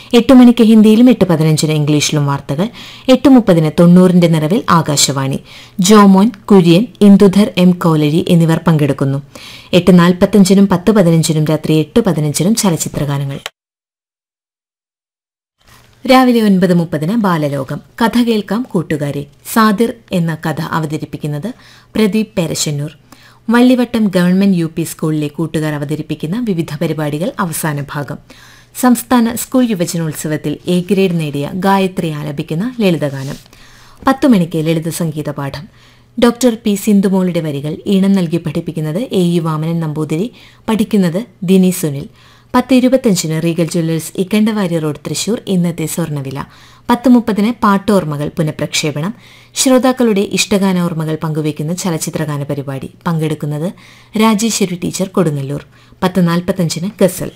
എട്ട് മണിക്ക് ഹിന്ദിയിലും എട്ട് പതിനഞ്ചിന് ഇംഗ്ലീഷിലും വാർത്തകൾ എട്ട് മുപ്പതിന് തൊണ്ണൂറിന്റെ നിറവിൽ ആകാശവാണി ജോമോൻ കുര്യൻ ഇന്ദുധർ എം കോലരി എന്നിവർ പങ്കെടുക്കുന്നു എട്ട് നാൽപ്പത്തഞ്ചിനും പത്ത് പതിനഞ്ചിനും രാത്രി എട്ട് പതിനഞ്ചിനും ചലച്ചിത്രഗാനങ്ങൾ രാവിലെ ഒൻപത് മുപ്പതിന് ബാലലോകം കഥ കേൾക്കാം കൂട്ടുകാരെ സാദിർ എന്ന കഥ അവതരിപ്പിക്കുന്നത് Pradeep Perassannur Vallivattam government U P സ്കൂളിലെ കൂട്ടുകാർ അവതരിപ്പിക്കുന്ന വിവിധ പരിപാടികൾ അവസാന ഭാഗം സംസ്ഥാന സ്കൂൾ യുവജനോത്സവത്തിൽ എ ഗ്രേഡ് നേടിയ ഗായത്രി ആലപിക്കുന്ന ലളിതഗാനം പത്തു മണിക്ക് ലളിത സംഗീത പാഠം ഡോക്ടർ പി സിന്ധുമോളുടെ വരികൾ ഈണം നൽകി പഠിപ്പിക്കുന്നത് എ ഇ വാമനൻ നമ്പൂതിരി പഠിക്കുന്നത് ദിനി സുനിൽ പത്ത് ഇരുപത്തഞ്ചിന് Regal jewellers Ikkandavari road Thrissur ഇന്നത്തെ സ്വർണ്ണവില പത്ത് മുപ്പതിന് പാട്ടോർമ്മകൾ പുനഃപ്രക്ഷേപണം ശ്രോതാക്കളുടെ ഇഷ്ടഗാനോർമ്മകൾ പങ്കുവയ്ക്കുന്ന ചലച്ചിത്രഗാന പരിപാടി പങ്കെടുക്കുന്നത് രാജേശ്വരി ടീച്ചർ കൊടുങ്ങല്ലൂർ പത്ത് നാൽപ്പത്തഞ്ചിന് ഗസൽ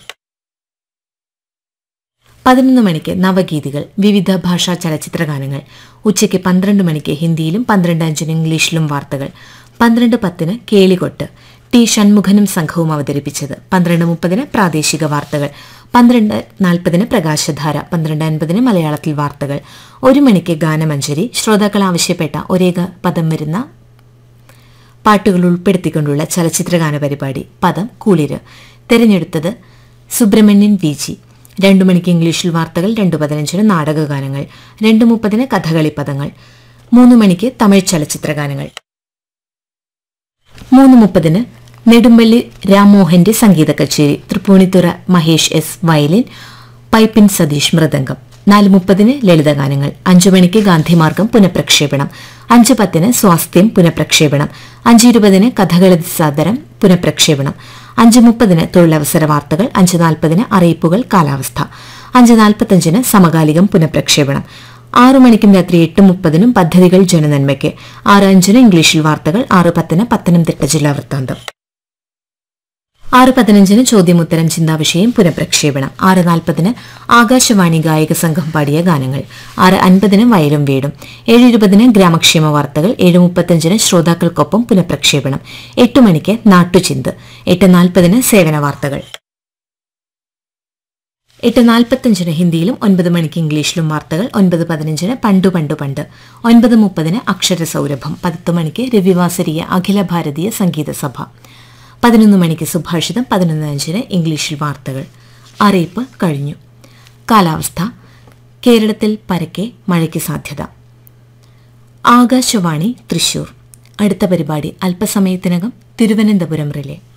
പതിനൊന്ന് മണിക്ക് നവഗീതികൾ വിവിധ ഭാഷാ ചലച്ചിത്രഗാനങ്ങൾ ഉച്ചയ്ക്ക് പന്ത്രണ്ട് മണിക്ക് ഹിന്ദിയിലും പന്ത്രണ്ട് അഞ്ചിന് ഇംഗ്ലീഷിലും വാർത്തകൾ പന്ത്രണ്ട് പത്തിന് കേളികൊട്ട് ടി ഷൺമുഖനും സംഘവും അവതരിപ്പിച്ചത് പന്ത്രണ്ട് മുപ്പതിന് പ്രാദേശിക വാർത്തകൾ പന്ത്രണ്ട് നാൽപ്പതിന് പ്രകാശധാര പന്ത്രണ്ട് അൻപതിന് മലയാളത്തിൽ വാർത്തകൾ ഒരു മണിക്ക് ഗാനമഞ്ജരി ശ്രോതാക്കൾ ആവശ്യപ്പെട്ട ഒരേക പദം വരുന്ന പാട്ടുകൾ ഉൾപ്പെടുത്തിക്കൊണ്ടുള്ള ചലച്ചിത്രഗാന പരിപാടി പദം കുളിര് തെരഞ്ഞെടുത്തത് സുബ്രഹ്മണ്യൻ വി ജി രണ്ടു മണിക്ക് ഇംഗ്ലീഷിൽ വാർത്തകൾ രണ്ടു പതിനഞ്ചിന് നാടകഗാനങ്ങൾ രണ്ടു മുപ്പതിന് കഥകളി പദങ്ങൾ മൂന്ന് മണിക്ക് തമിഴ് ചലച്ചിത്രഗാനങ്ങൾ മൂന്ന് മുപ്പതിന് നെടുമ്പള്ളി രാമോഹന്റെ സംഗീത കച്ചേരി തൃപ്പൂണിത്തുറ മഹേഷ് എസ് വയലിൻ പൈപ്പിൻ സതീഷ് മൃദംഗം നാല് മുപ്പതിന് ലളിതഗാനങ്ങൾ അഞ്ചു മണിക്ക് ഗാന്ധിമാർഗം പുനഃപ്രക്ഷേപണം അഞ്ച് പത്തിന് സ്വാസ്ഥ്യം പുനഃപ്രക്ഷേപണം അഞ്ച് ഇരുപതിന് കഥകളി സാദരം പുനഃപ്രക്ഷേപണം അഞ്ച് മുപ്പതിന് തൊഴിലവസര വാർത്തകൾ അഞ്ച് നാൽപ്പതിന് അറിയിപ്പുകൾ കാലാവസ്ഥ അഞ്ച് നാൽപ്പത്തഞ്ചിന് സമകാലികം പുനഃപ്രക്ഷേപണം ആറു മണിക്കും രാത്രി എട്ട് മുപ്പതിനും പദ്ധതികൾ ജനനന്മയ്ക്ക് ആറ് അഞ്ചിന് ഇംഗ്ലീഷിൽ വാർത്തകൾ ആറ് പത്തിന് പത്തനംതിട്ട ജില്ലാ വൃത്താന്തം ആറ് പതിനഞ്ചിന് ചോദ്യമുത്തരം ചിന്താവിഷയം പുനഃപ്രക്ഷേപണം ആറ് നാൽപ്പതിന് ആകാശവാണി ഗായക സംഘം പാടിയ ഗാനങ്ങൾ ആറ് അൻപതിന് വയലും വീടും ഏഴ് ഇരുപതിന് ഗ്രാമക്ഷേമ വാർത്തകൾ ഏഴ് മുപ്പത്തഞ്ചിന് ശ്രോതാക്കൾക്കൊപ്പം പുനഃപ്രക്ഷേപണം എട്ട് മണിക്ക് നാട്ടുചിന്ത് എട്ട് നാൽപ്പതിന് സേവന വാർത്തകൾ എട്ട് നാൽപ്പത്തഞ്ചിന് ഹിന്ദിയിലും ഒൻപത് മണിക്ക് ഇംഗ്ലീഷിലും വാർത്തകൾ ഒൻപത് പതിനഞ്ചിന് പണ്ടു പണ്ടു പണ്ട് ഒൻപത് മുപ്പതിന് അക്ഷരസൗരഭം പത്ത് മണിക്ക് രവിവാസരീയ അഖില ഭാരതീയ സംഗീത സഭ പതിനൊന്ന് മണിക്ക് സുഭാഷിതം പതിനൊന്ന് അഞ്ചിന് ഇംഗ്ലീഷിൽ വാർത്തകൾ അറിയിപ്പ് കഴിഞ്ഞു കാലാവസ്ഥ കേരളത്തിൽ പരക്കെ മഴയ്ക്ക് സാധ്യത ആകാശവാണി തൃശൂർ അടുത്ത പരിപാടി അല്പസമയത്തിനകം തിരുവനന്തപുരം റിലേ